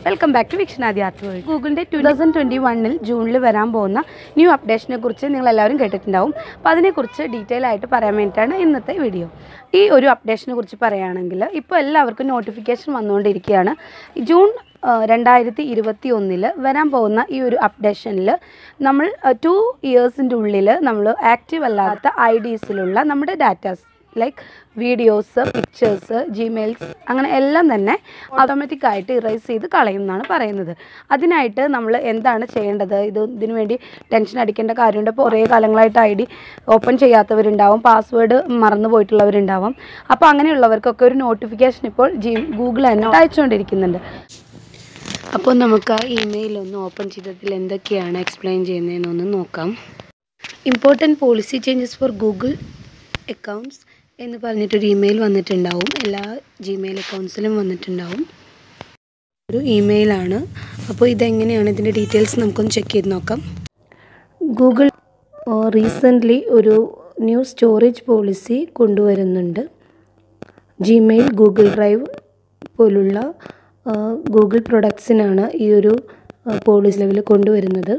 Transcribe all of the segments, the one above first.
welcome back to വിക്ഷനാദി art world ഗൂഗിളിൻ്റെ two thousand twenty വണ്ണിൽ ജൂണിൽ വരാൻ പോകുന്ന ന്യൂ അപ്ഡേഷനെ കുറിച്ച് നിങ്ങൾ എല്ലാവരും കേട്ടിട്ടുണ്ടാവും അപ്പോൾ അതിനെക്കുറിച്ച് ഡീറ്റെയിൽ ആയിട്ട് പറയാൻ വേണ്ടിയിട്ടാണ് ഇന്നത്തെ വീഡിയോ ഈ ഒരു അപ്ഡേഷനെ കുറിച്ച് പറയുകയാണെങ്കിൽ ഇപ്പോൾ എല്ലാവർക്കും നോട്ടിഫിക്കേഷൻ വന്നുകൊണ്ടിരിക്കുകയാണ് ജൂൺ രണ്ടായിരത്തി ഇരുപത്തി ഒന്നിൽ വരാൻ പോകുന്ന ഈ ഒരു അപ്ഡേഷനിൽ നമ്മൾ ടു ഇയേഴ്സിൻ്റെ ഉള്ളിൽ നമ്മൾ ആക്റ്റീവ് അല്ലാത്ത ഐ ഡീസിലുള്ള നമ്മുടെ datas like videos pictures Gmails അങ്ങനെ എല്ലാം തന്നെ ഓട്ടോമാറ്റിക് ആയിട്ട് ഇറേസ് ചെയ്ത് കളയും എന്നാണ് പറയുന്നത് അതിനായിട്ട് നമ്മൾ എന്താണ് ചെയ്യേണ്ടത് ഇത് ഇതിനു വേണ്ടി ടെൻഷൻ അടിക്കേണ്ട കാര്യമുണ്ട് ഇപ്പോൾ കുറേ കാലങ്ങളായിട്ട് ഐ ഡി ഓപ്പൺ ചെയ്യാത്തവരുണ്ടാവും പാസ്വേഡ് മറന്നു പോയിട്ടുള്ളവരുണ്ടാവും അപ്പോൾ അങ്ങനെയുള്ളവർക്കൊക്കെ ഒരു നോട്ടിഫിക്കേഷൻ ഇപ്പോൾ ജി ഗൂഗിൾ തന്നെ അയച്ചുകൊണ്ടിരിക്കുന്നുണ്ട് അപ്പോൾ നമുക്ക് ആ ഇമെയിൽ ഒന്ന് ഓപ്പൺ ചെയ്തതിൽ എന്തൊക്കെയാണ് എക്സ്പ്ലെയിൻ ചെയ്യുന്നതെന്നൊന്ന് നോക്കാം important policy changes for Google accounts എന്ന് പറഞ്ഞിട്ടൊരു ഇമെയിൽ വന്നിട്ടുണ്ടാവും എല്ലാ ജിമെയിൽ അക്കൗണ്ട്സിലും വന്നിട്ടുണ്ടാവും ഒരു ഇമെയിലാണ് അപ്പോൾ ഇതെങ്ങനെയാണ് ഇതിൻ്റെ ഡീറ്റെയിൽസ് നമുക്കൊന്ന് ചെക്ക് ചെയ്ത് നോക്കാം ഗൂഗിൾ റീസെൻ്റ്ലി ഒരു ന്യൂ സ്റ്റോറേജ് പോളിസി കൊണ്ടുവരുന്നുണ്ട് ജിമെയിൽ ഗൂഗിൾ ഡ്രൈവ് പോലുള്ള ഗൂഗിൾ പ്രൊഡക്ട്സിനാണ് ഈ ഒരു പോളിസി ലെവൽ കൊണ്ടുവരുന്നത്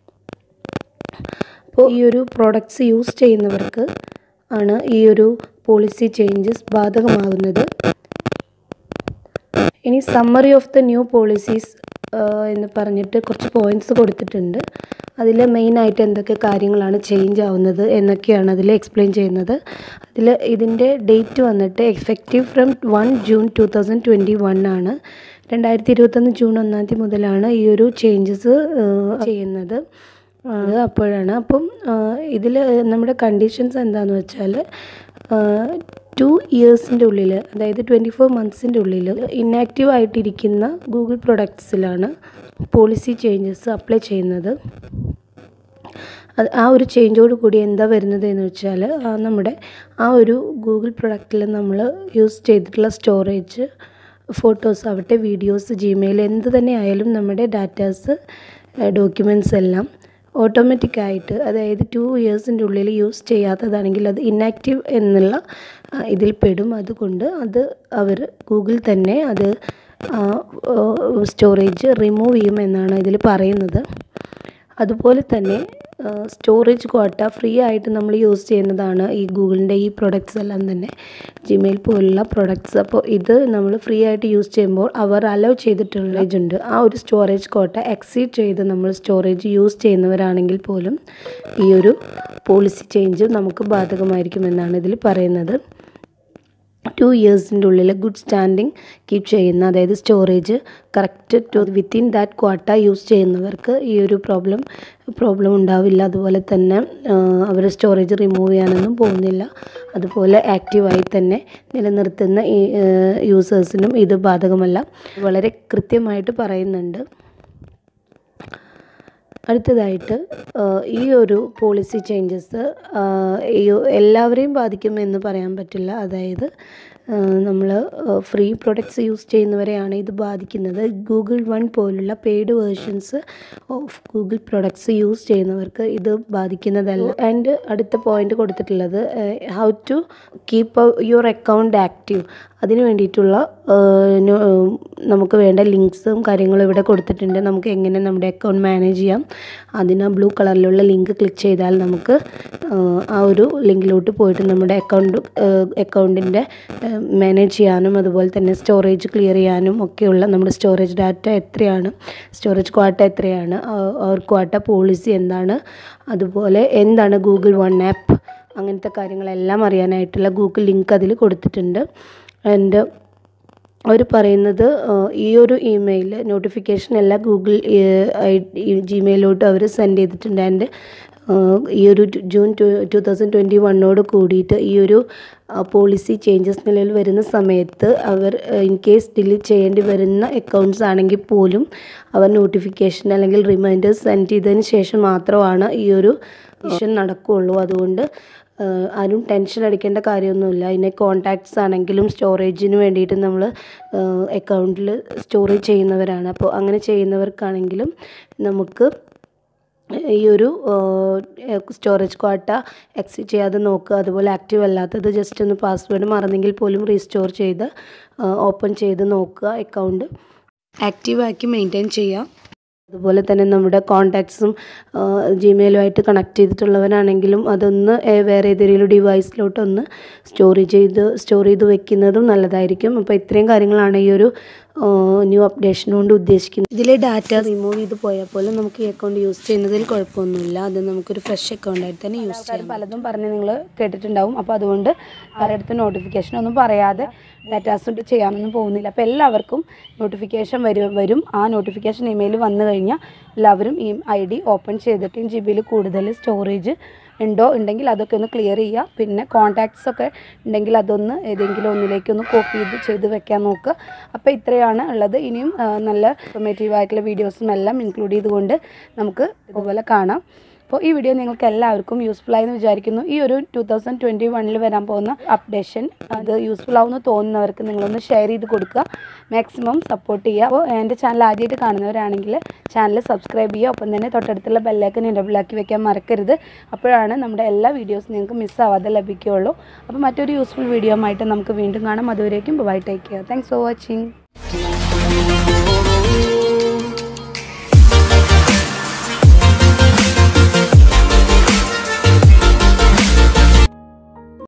അപ്പോൾ ഈ ഒരു പ്രോഡക്ട്സ് യൂസ് ചെയ്യുന്നവർക്ക് ആണ് ഈ ഒരു പോളിസി ചേഞ്ചസ് ബാധകമാകുന്നത് ഇനി summary of the new policies എന്ന് പറഞ്ഞിട്ട് കുറച്ച് പോയിൻറ്റ്സ് കൊടുത്തിട്ടുണ്ട് അതിൽ മെയിനായിട്ട് എന്തൊക്കെ കാര്യങ്ങളാണ് ചേഞ്ച് ആവുന്നത് എന്നൊക്കെയാണ് അതിൽ എക്സ്പ്ലെയിൻ ചെയ്യുന്നത് അതിൽ ഇതിൻ്റെ ഡേറ്റ് വന്നിട്ട് effective from one June two thousand twenty one ആണ് രണ്ടായിരത്തി ഇരുപത്തൊന്ന് ജൂൺ ഒന്നാം തീയതി മുതലാണ് ഈ ഒരു ചേഞ്ചസ് ചെയ്യുന്നത് അത് അപ്പോഴാണ് അപ്പം ഇതിൽ നമ്മുടെ കണ്ടീഷൻസ് എന്താണെന്ന് വെച്ചാൽ ടു ഇയേഴ്സിൻ്റെ ഉള്ളിൽ അതായത് ട്വൻറ്റി ഫോർ മന്ത്സിൻ്റെ ഉള്ളിൽ ഇന്നാക്റ്റീവ് ആയിട്ടിരിക്കുന്ന ഗൂഗിൾ പ്രൊഡക്ട്സിലാണ് പോളിസി ചേഞ്ചസ് അപ്ലൈ ചെയ്യുന്നത് അത് ആ ഒരു ചേഞ്ചോട് കൂടി എന്താ വരുന്നത് എന്ന് വെച്ചാൽ നമ്മുടെ ആ ഒരു ഗൂഗിൾ പ്രൊഡക്റ്റിൽ നമ്മൾ യൂസ് ചെയ്തിട്ടുള്ള സ്റ്റോറേജ് ഫോട്ടോസ് ആവട്ടെ വീഡിയോസ് ജിമെയിൽ എന്ത് തന്നെ ആയാലും നമ്മുടെ ഡാറ്റാസ് ഡോക്യുമെൻറ്റ്സ് എല്ലാം ഓട്ടോമാറ്റിക്കായിട്ട് അതായത് ടു ഇയേഴ്സിൻ്റെ ഉള്ളിൽ യൂസ് ചെയ്യാത്തതാണെങ്കിൽ അത് ഇന്നാക്റ്റീവ് എന്നുള്ള ഇതിൽ പെടും അതുകൊണ്ട് അത് അവർ ഗൂഗിൾ തന്നെ അത് സ്റ്റോറേജ് റിമൂവ് ചെയ്യുമെന്നാണ് ഇതിൽ പറയുന്നത് അതുപോലെ തന്നെ സ്റ്റോറേജ് ക്വാട്ട ഫ്രീ ആയിട്ട് നമ്മൾ യൂസ് ചെയ്യുന്നതാണ് ഈ ഗൂഗിളിൻ്റെ ഈ പ്രൊഡക്ട്സ് എല്ലാം തന്നെ ജിമെയിൽ പോലുള്ള പ്രൊഡക്ട്സ് അപ്പോൾ ഇത് നമ്മൾ ഫ്രീ ആയിട്ട് യൂസ് ചെയ്യുമ്പോൾ അവർ അലോ ചെയ്തിട്ടുള്ള ഉണ്ട് ആ ഒരു സ്റ്റോറേജ് കോട്ട എക്സീഡ് ചെയ്ത് നമ്മൾ സ്റ്റോറേജ് യൂസ് ചെയ്യുന്നവരാണെങ്കിൽ പോലും ഈ ഒരു പോളിസി ചേഞ്ച് നമുക്ക് ബാധകമായിരിക്കുമെന്നാണ് ഇതിൽ പറയുന്നത് ടു ഇയേഴ്സിൻ്റെ ഉള്ളിൽ ഗുഡ് സ്റ്റാൻഡിങ് കീപ്പ് ചെയ്യുന്ന അതായത് storage correct to within that quota use ചെയ്യുന്നവർക്ക് ഈ ഒരു പ്രോബ്ലം പ്രോബ്ലം ഉണ്ടാവില്ല അതുപോലെ തന്നെ അവർ സ്റ്റോറേജ് റിമൂവ് ചെയ്യാനൊന്നും പോകുന്നില്ല അതുപോലെ ആക്റ്റീവായി തന്നെ നിലനിർത്തുന്ന ഈ യൂസേഴ്സിനും ഇത് ബാധകമല്ല വളരെ കൃത്യമായിട്ട് പറയുന്നുണ്ട് അടുത്തതായിട്ട് ഈ ഒരു പോളിസി ചേഞ്ചസ് എല്ലാവരെയും ബാധിക്കുമെന്ന് പറയാൻ പറ്റില്ല അതായത് നമ്മൾ ഫ്രീ പ്രൊഡക്ട്സ് യൂസ് ചെയ്യുന്നവരെയാണ് ഇത് ബാധിക്കുന്നത് ഗൂഗിൾ വൺ പോലുള്ള paid versions of Google products use ചെയ്യുന്നവർക്ക് ഇത് ബാധിക്കുന്നതല്ല ആൻഡ് അടുത്ത പോയിന്റ് കൊടുത്തിട്ടുള്ളത് how to keep your account active അതിന് വേണ്ടിയിട്ടുള്ള നമുക്ക് വേണ്ട ലിങ്ക്സും കാര്യങ്ങളും ഇവിടെ കൊടുത്തിട്ടുണ്ട് നമുക്ക് എങ്ങനെ നമ്മുടെ അക്കൗണ്ട് മാനേജ് ചെയ്യാം അതിന് ബ്ലൂ കളറിലുള്ള ലിങ്ക് ക്ലിക്ക് ചെയ്താൽ നമുക്ക് ആ ഒരു ലിങ്കിലോട്ട് പോയിട്ട് നമ്മുടെ അക്കൗണ്ട് അക്കൗണ്ടിൻ്റെ മാനേജ് ചെയ്യാനും അതുപോലെ തന്നെ സ്റ്റോറേജ് ക്ലിയർ ചെയ്യാനും ഒക്കെയുള്ള നമ്മുടെ സ്റ്റോറേജ് ഡാറ്റ എത്രയാണ് സ്റ്റോറേജ് ക്വാട്ട എത്രയാണ് അവർ ക്വാട്ട പോളിസി എന്താണ് അതുപോലെ എന്താണ് ഗൂഗിൾ വൺ ആപ്പ് അങ്ങനത്തെ കാര്യങ്ങളെല്ലാം അറിയാനായിട്ടുള്ള ഗൂഗിൾ ലിങ്ക് അതിൽ കൊടുത്തിട്ടുണ്ട് ആൻഡ് അവർ പറയുന്നത് ഈ ഒരു ഇമെയിൽ നോട്ടിഫിക്കേഷൻ എല്ലാം ഗൂഗിൾ ജിമെയിലോട്ട് അവർ സെൻഡ് ചെയ്തിട്ടുണ്ട് ആൻഡ് ഈ ഒരു June two two thousand twenty വണ്ണോട് കൂടിയിട്ട് ഈ ഒരു പോളിസി ചേഞ്ചസ് നിലവിൽ വരുന്ന സമയത്ത് അവർ ഇൻ കേസ് ഡിലീറ്റ് ചെയ്യേണ്ടി വരുന്ന അക്കൗണ്ട്സ് ആണെങ്കിൽ പോലും അവർ നോട്ടിഫിക്കേഷൻ അല്ലെങ്കിൽ റിമൈൻഡേഴ്സ് സെൻഡ് ചെയ്തതിന് ശേഷം മാത്രമാണ് ഈ ഒരു മിഷൻ നടക്കുകയുള്ളൂ അതുകൊണ്ട് ആരും ടെൻഷൻ അടിക്കേണ്ട കാര്യമൊന്നുമില്ല ഇതിനെ കോൺടാക്ട്സ് ആണെങ്കിലും സ്റ്റോറേജിന് വേണ്ടിയിട്ട് നമ്മൾ അക്കൗണ്ടിൽ സ്റ്റോറേജ് ചെയ്യുന്നവരാണ് അപ്പോൾ അങ്ങനെ ചെയ്യുന്നവർക്കാണെങ്കിലും നമുക്ക് ഈ ഒരു സ്റ്റോറേജ് ക്വാട്ട എക്സിറ്റ് ചെയ്യാതെ നോക്കുക അതുപോലെ ആക്റ്റീവ് അല്ലാത്തത് ജസ്റ്റ് ഒന്ന് പാസ്വേഡ് മറന്നെങ്കിൽ പോലും റീസ്റ്റോർ ചെയ്ത് ഓപ്പൺ ചെയ്ത് നോക്കുക അക്കൗണ്ട് ആക്റ്റീവാക്കി മെയിൻറ്റെയിൻ ചെയ്യാം അതുപോലെ തന്നെ നമ്മുടെ കോണ്ടാക്ട്സും ജിമെയിലുമായിട്ട് കണക്ട് ചെയ്തിട്ടുള്ളവരാണെങ്കിലും അതൊന്ന് ഏ- വേറെ ഏതെങ്കിലും ഡിവൈസിലോട്ടൊന്ന് സ്റ്റോർ ചെയ്ത് സ്റ്റോർ ചെയ്ത് വെക്കുന്നതും നല്ലതായിരിക്കും അപ്പോൾ ഇത്രയും കാര്യങ്ങളാണ് ഈ ഒരു ന്യൂ അപ്ഡേഷൻ കൊണ്ട് ഉദ്ദേശിക്കുന്നത് ഇതിലെ ഡാറ്റ റിമൂവ് ചെയ്ത് പോയാൽ പോലും നമുക്ക് ഈ അക്കൗണ്ട് യൂസ് ചെയ്യുന്നതിൽ കുഴപ്പമൊന്നുമില്ല അത് നമുക്കൊരു ഫ്രഷ് അക്കൗണ്ടായിട്ട് തന്നെ യൂസ് ചെയ്യാം പലതും പറഞ്ഞ് നിങ്ങൾ കേട്ടിട്ടുണ്ടാവും അപ്പോൾ അതുകൊണ്ട് ആരുടെ നോട്ടിഫിക്കേഷൻ ഒന്നും പറയാതെ ഡാറ്റാസ് ചെയ്യാനൊന്നും പോകുന്നില്ല അപ്പോൾ എല്ലാവർക്കും നോട്ടിഫിക്കേഷൻ വരും വരും ആ നോട്ടിഫിക്കേഷൻ ഇമെയിൽ വന്നു കഴിഞ്ഞാൽ എല്ലാവരും ഈ ഐ ഡി ഓപ്പൺ ചെയ്തിട്ട് ജി ബിയിൽ കൂടുതൽ സ്റ്റോറേജ് ഉണ്ടോ ഉണ്ടെങ്കിൽ അതൊക്കെ ഒന്ന് ക്ലിയർ ചെയ്യുക പിന്നെ കോൺടാക്ട്സ് ഒക്കെ ഉണ്ടെങ്കിൽ അതൊന്ന് ഏതെങ്കിലും ഒന്നിലേക്ക് ഒന്ന് കോപ്പി ചെയ്ത് ചെയ്ത് വെക്കാൻ നോക്കുക അപ്പോൾ ഇത്രയാണ് ഉള്ളത് ഇനിയും ആ, നല്ല ഇൻഫോർമേറ്റീവ് ആയിട്ടുള്ള വീഡിയോസും എല്ലാം ഇൻക്ലൂഡ് ചെയ്തുകൊണ്ട് നമുക്ക് ഇതുപോലെ കാണാം അപ്പോൾ ഈ വീഡിയോ നിങ്ങൾക്ക് എല്ലാവർക്കും യൂസ്ഫുൾ ആയെന്ന് വിചാരിക്കുന്നു ഈ ഒരു ടു തൗസൻഡ് ട്വൻറ്റി വണ്ണിൽ വരാൻ പോകുന്ന അപ്ഡേഷൻ അത് യൂസ്ഫുൾ ആവുമെന്ന് തോന്നുന്നവർക്ക് നിങ്ങളൊന്ന് ഷെയർ ചെയ്ത് കൊടുക്കുക മാക്സിമം സപ്പോർട്ട് ചെയ്യുക അപ്പോൾ എൻ്റെ ചാനൽ ആദ്യമായിട്ട് കാണുന്നവരാണെങ്കിൽ ചാനൽ സബ്സ്ക്രൈബ് ചെയ്യുക ഒപ്പം തന്നെ തൊട്ടടുത്തുള്ള ബെല്ലൈക്കൻ എനബിൾ ആക്കി വെക്കാൻ മറക്കരുത് അപ്പോഴാണ് നമ്മുടെ എല്ലാ വീഡിയോസും നിങ്ങൾക്ക് മിസ്സാവാതെ ലഭിക്കുകയുള്ളൂ അപ്പോൾ മറ്റൊരു യൂസ്ഫുൾ വീഡിയോ ആയിട്ട് നമുക്ക് വീണ്ടും കാണാം അതുവരേക്കും bye take care thanks for watching